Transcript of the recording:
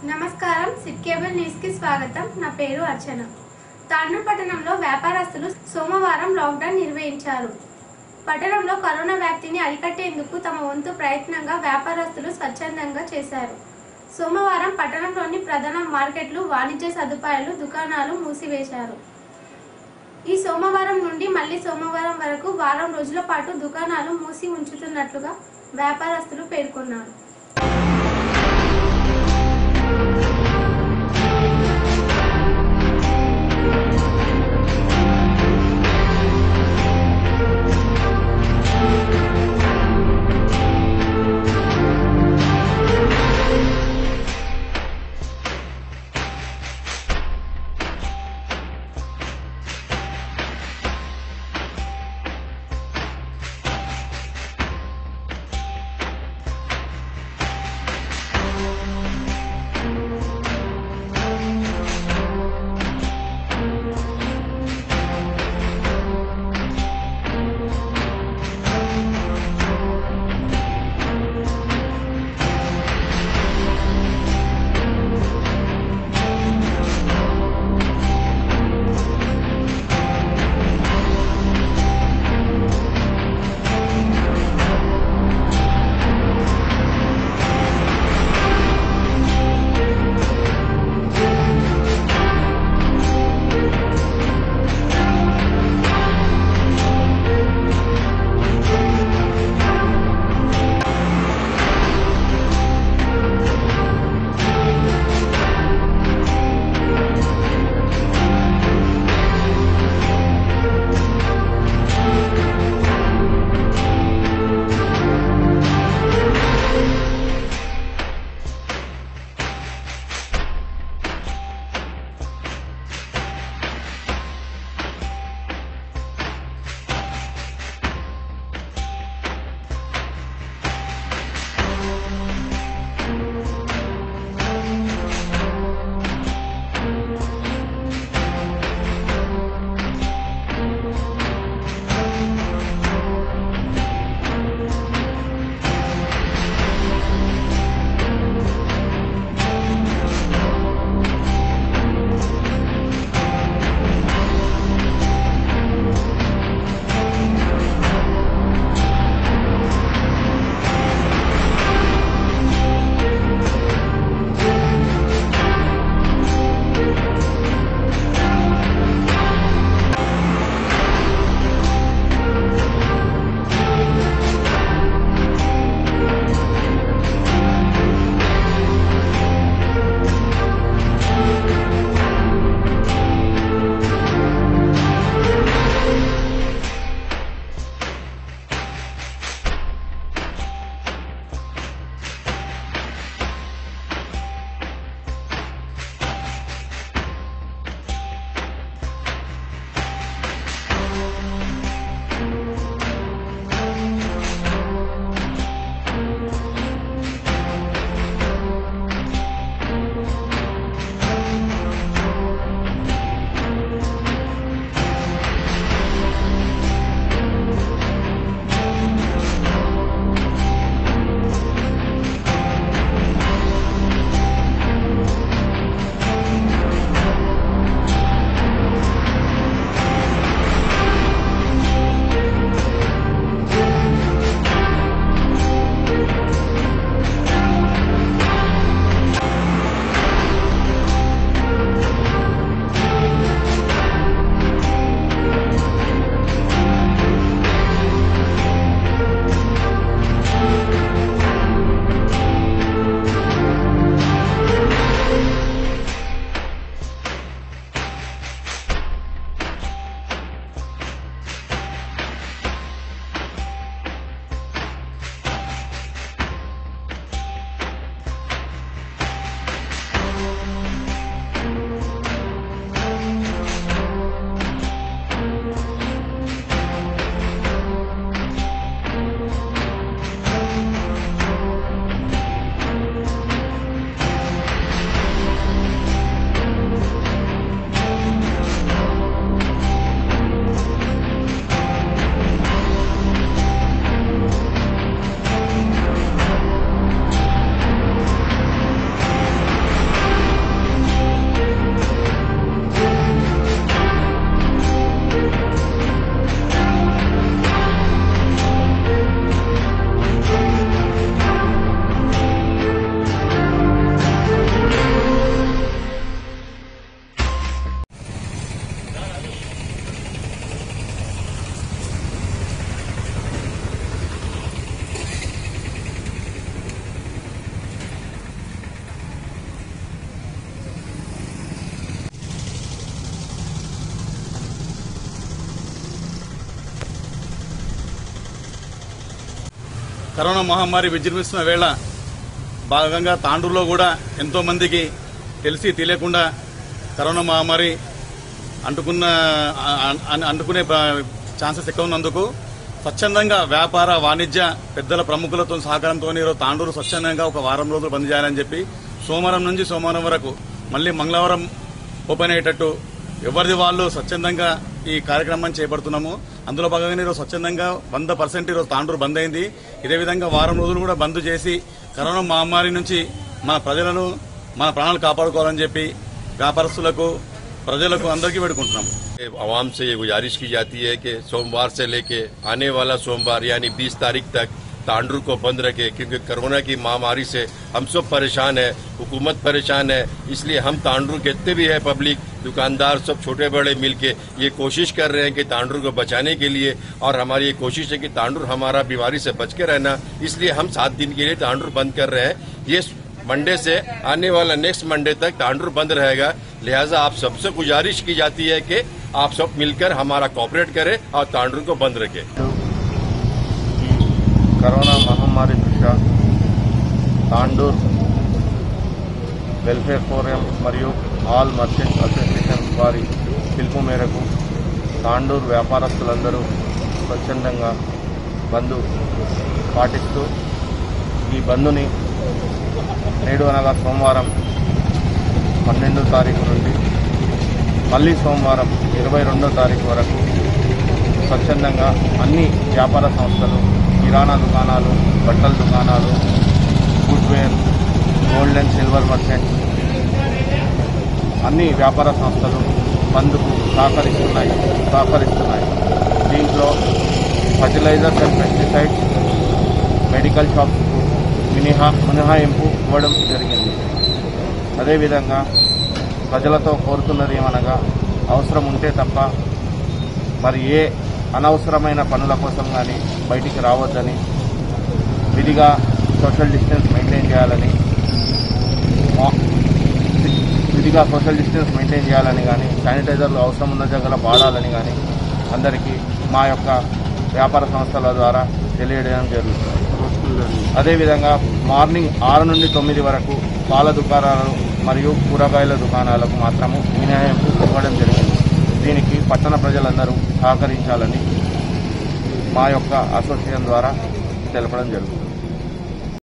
నమస్కారం SIT cable news కి స్వాగతం నా పేరు అర్చన తాండూరు పట్టణంలో వ్యాపారస్తులు సోమవారం లాక్డౌన్ నిర్వహించారు పట్టణంలో కరోనా వ్యాప్తిని అరికట్టేందుకు తమ వంతు ప్రయత్నంగా వ్యాపారస్తులు స్వచ్ఛందంగా చేశారు సోమవారం పట్టణంలోని ప్రధాన మార్కెట్లు వాణిజ్య సదుపాయాలు దుకాణాలు మూసివేశారు ఈ సోమవారం నుండి మళ్ళీ సోమవారం వరకు వారం రోజుల పాటు దుకాణాలు మూసి ఉంచుతున్నట్లుగా వ్యాపారస్తులు పేర్కొన్నారు కరోనా మహమ్మారి విజృంభిస్తున్న వేళ భాగంగా తాండూరులో కూడా ఎంతో మందికి తెలిసి తెలియకుండా కరోనా మహమ్మారి అంటుకున్న అ- అ- అంటుకునే ప- ఛాన్సెస్ ఎక్కువ ఉన్నందుకు స్వచ్ఛందంగా వ్యాపార వాణిజ్య పెద్దల ప్రముఖులతో సహకారంతో ఈరోజు తాండూరు స్వచ్ఛందంగా ఒక వారం రోజులు బంద్ చేయాలని చెప్పి సోమవారం నుంచి సోమవారం వరకు మళ్ళీ మంగళవారం ఓపెన్ అయ్యేటట్టు ఎవరిది వాళ్ళు స్వచ్ఛందంగా ఈ కార్యక్రమాన్ని చేపడుతున్నాము అందులో భాగంగా ఈరోజు స్వచ్ఛందంగా వంద పర్సెంట్ ఈరోజు తాండూరు బంద్ అయింది ఇదే విధంగా వారం రోజులు కూడా బంద్ చేసి కరోనా మహమ్మారి నుంచి మన ప్రజలను మన ప్రాణాలు కాపాడుకోవాలని చెప్పి వ్యాపారస్తులకు ప్రజలకు అందరికీ పెట్టుకుంటున్నాం आवाम से ये गुजारिश की जाती है कि सोमवार से लेके आने वाला सोमवार यानी 20 तारीख तक तांडुर को बंद रखे क्योंकि कोरोना की महामारी से हम सब परेशान है हुकूमत परेशान है इसलिए हम तांडुर जितने भी है पब्लिक दुकानदार सब छोटे बड़े मिलके ये कोशिश कर रहे हैं कि तांडुर को बचाने के लिए और हमारी ये कोशिश है कि तांडुर हमारा बीमारी से बच के रहना इसलिए हम सात दिन के लिए तांडुर बंद कर रहे हैं ये मंडे से आने वाला नेक्स्ट मंडे तक तांडुर बंद रहेगा लिहाजा आप सबसे गुजारिश की जाती है कि आप सब मिलकर हमारा कॉपरेट करें और तांडुर को बंद रखें ఈ కరోనా మహమ్మారి దృష్ట్యా తాండూర్ వెల్ఫేర్ ఫోరం మరియు ఆల్ మర్చెంట్స్ అసోసియేషన్ వారి పిలుపు మేరకు తాండూర్ వ్యాపారస్తులందరూ స్వచ్ఛందంగా బంద్ పాటిస్తూ ఈ బంద్ని నేడు అనగా సోమవారం పన్నెండో తారీఖు నుండి మళ్ళీ సోమవారం ఇరవై రెండో తారీఖు వరకు స్వచ్ఛందంగా అన్ని వ్యాపార సంస్థలు కిరాణా దుకాణాలు బట్టల దుకాణాలు footwear gold and silver merchants అన్ని వ్యాపార సంస్థలు బంద్కు సహకరిస్తున్నాయి సహకరిస్తున్నాయి దీంట్లో ఫర్టిలైజర్స్ అండ్ పెస్టిసైడ్స్ మెడికల్ షాప్స్కు మినహా మినహాయింపు ఇవ్వడం జరిగింది అదేవిధంగా ప్రజలతో కోరుతున్నది ఏమనగా అవసరం ఉంటే తప్ప మరి ఏ అనవసరమైన పనుల కోసం కానీ బయటికి రావద్దని విధిగా సోషల్ డిస్టెన్స్ మెయింటైన్ చేయాలని మా- విధిగా సోషల్ డిస్టెన్స్ మెయింటైన్ చేయాలని కానీ శానిటైజర్లు అవసరం ఉన్న దగ్గర వాడాలని కానీ అందరికీ మా యొక్క వ్యాపార సంస్థల ద్వారా తెలియడం జరుగుతుంది అదేవిధంగా మార్నింగ్ ఆరు నుండి తొమ్మిది వరకు పాల దుకాణాలు మరియు కూరగాయల దుకాణాలకు మాత్రము మినహాయింపు ఇవ్వడం జరిగింది దీనికి పట్టణ ప్రజలందరూ సహకరించాలని మా యొక్క అసోసియేషన్ ద్వారా తెలపడం జరుగుతుంది